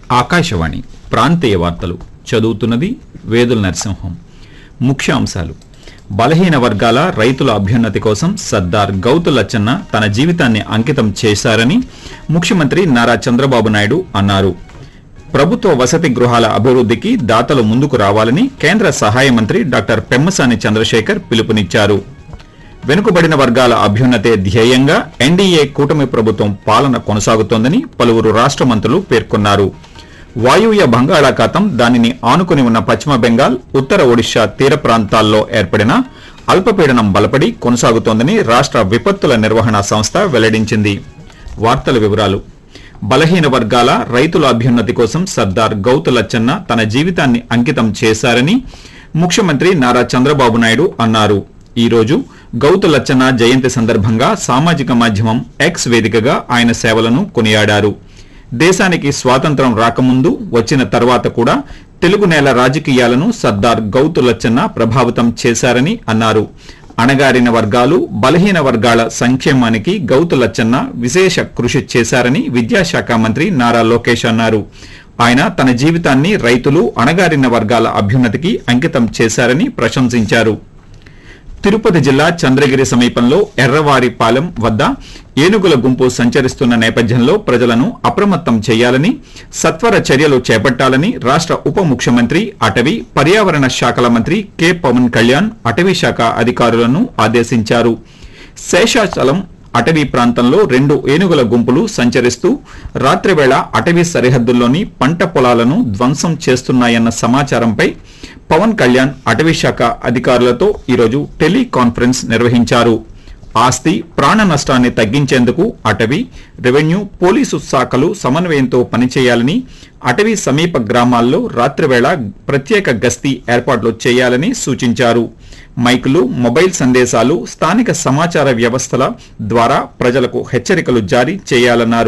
ఆకాశవాణి ప్రాంతీయ వార్తలు చదువుతున్నది వేదుల నరసింహం ముఖ్యాంశాలు బలహీన వర్గాల రైతుల అభ్యున్నతి కోసం సర్దార్ గౌతు లచ్చన్న తన జీవితాన్ని అంకితం చేశారని ముఖ్యమంత్రి నారా చంద్రబాబు నాయుడు అన్నారు ప్రభుత్వ వసతి గృహాల అభివృద్ధికి దాతలు ముందుకు రావాలని కేంద్ర సహాయ మంత్రి డాక్టర్ పెమ్మసాని చంద్రశేఖర్ పిలుపునిచ్చారు వెనుకబడిన వర్గాల అభ్యున్నతే ధ్యేయంగా ఎన్డీఏ కూటమి ప్రభుత్వం పాలన కొనసాగుతోందని పలువురు రాష్ట్ర మంత్రులు పేర్కొన్నారు వాయువ్య బంగాళాఖాతం దానిని ఆనుకుని ఉన్న పశ్చిమ బెంగాల్ ఉత్తర ఒడిశా తీర ప్రాంతాల్లో ఏర్పడిన అల్పపీడనం బలపడి కొనసాగుతోందని రాష్ట్ర విపత్తుల నిర్వహణ సంస్థ వెల్లడించింది వార్తల వివరాలు బలహీన వర్గాల రైతుల అభ్యున్నతి కోసం సర్దార్ గౌతు లచ్చన్న తన జీవితాన్ని అంకితం చేశారని ముఖ్యమంత్రి నారా చంద్రబాబు నాయుడు అన్నారు ఈ రోజు గౌతు లచ్చన్న జయంతి సందర్భంగా సామాజిక మాధ్యమం ఎక్స్ వేదికగా ఆయన సేవలను కొనియాడారు దేశానికి స్వాతంత్రం రాకముందు వచ్చిన తర్వాత కూడా తెలుగు నేల రాజకీయాలను సర్దార్ గౌతు లచ్చన్న ప్రభావితం చేశారని అన్నారు అణగారిన వర్గాలు బలహీన వర్గాల సంక్షేమానికి గౌతు లచ్చన్న విశేష కృషి చేశారని విద్యాశాఖ మంత్రి నారా లోకేష్ అన్నారు ఆయన తన జీవితాన్ని రైతులు అణగారిన వర్గాల అభ్యున్నతికి అంకితం చేశారని ప్రశంసించారు తిరుపతి జిల్లా చంద్రగిరి సమీపంలో ఎర్రవారిపాలెం వద్ద ఏనుగుల గుంపు సంచరిస్తున్న నేపథ్యంలో ప్రజలను అప్రమత్తం చేయాలని సత్వర చర్యలు చేపట్టాలని రాష్ట్ర ఉప ముఖ్యమంత్రి అటవీ పర్యావరణ శాఖల మంత్రి కె పవన్ కళ్యాణ్ అటవీ శాఖ అధికారులను ఆదేశించారు శేషాచలం అటవీ ప్రాంతంలో రెండు ఏనుగుల గుంపులు సంచరిస్తూ రాత్రివేళ అటవీ సరిహద్దుల్లోని పంట పొలాలను ధ్వంసం చేస్తున్నాయన్న సమాచారంపై పవన్ కళ్యాణ్ అటవీ శాఖ అధికారులతో ఈరోజు టెలికాన్ఫరెన్స్ నిర్వహించారు ఆస్తి ప్రాణ నష్టాన్ని తగ్గించేందుకు అటవీ రెవెన్యూ పోలీసు శాఖలు సమన్వయంతో పనిచేయాలని అటవీ సమీప గ్రామాల్లో రాత్రివేళ ప్రత్యేక గస్తీ ఏర్పాట్లు చేయాలని సూచించారు మైకులు మొబైల్ సందేశాలు స్థానిక సమాచార వ్యవస్థల ద్వారా ప్రజలకు హెచ్చరికలు జారీ చేయాలన్నారు